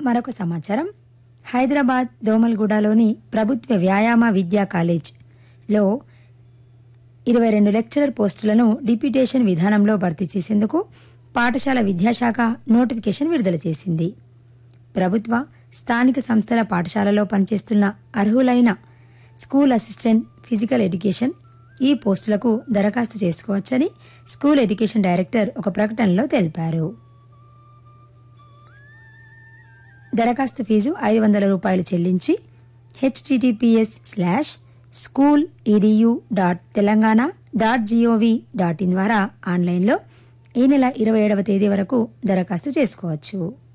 మరొక సమాచారం హైదరాబాద్ దోమల్గూడలోని ప్రభుత్వ వ్యాయామ విద్యా కాలేజ్లో ఇరవై రెండు లెక్చరర్ పోస్టులను డిప్యూటేషన్ విధానంలో భర్తీ చేసేందుకు పాఠశాల విద్యాశాఖ నోటిఫికేషన్ విడుదల చేసింది ప్రభుత్వ స్థానిక సంస్థల పాఠశాలలో పనిచేస్తున్న అర్హులైన స్కూల్ అసిస్టెంట్ ఫిజికల్ ఎడ్యుకేషన్ ఈ పోస్టులకు దరఖాస్తు చేసుకోవచ్చని స్కూల్ ఎడ్యుకేషన్ డైరెక్టర్ ఒక ప్రకటనలో తెలిపారు దరఖాస్తు ఫీజు ఐదు వందల రూపాయలు చెల్లించి HTTPS slash school EDU dot Telangana dot GOV dot in ద్వారా ఆన్లైన్లో ఈ నెల ఇరవై ఏడవ తేదీ వరకు దరఖాస్తు చేసుకోవచ్చు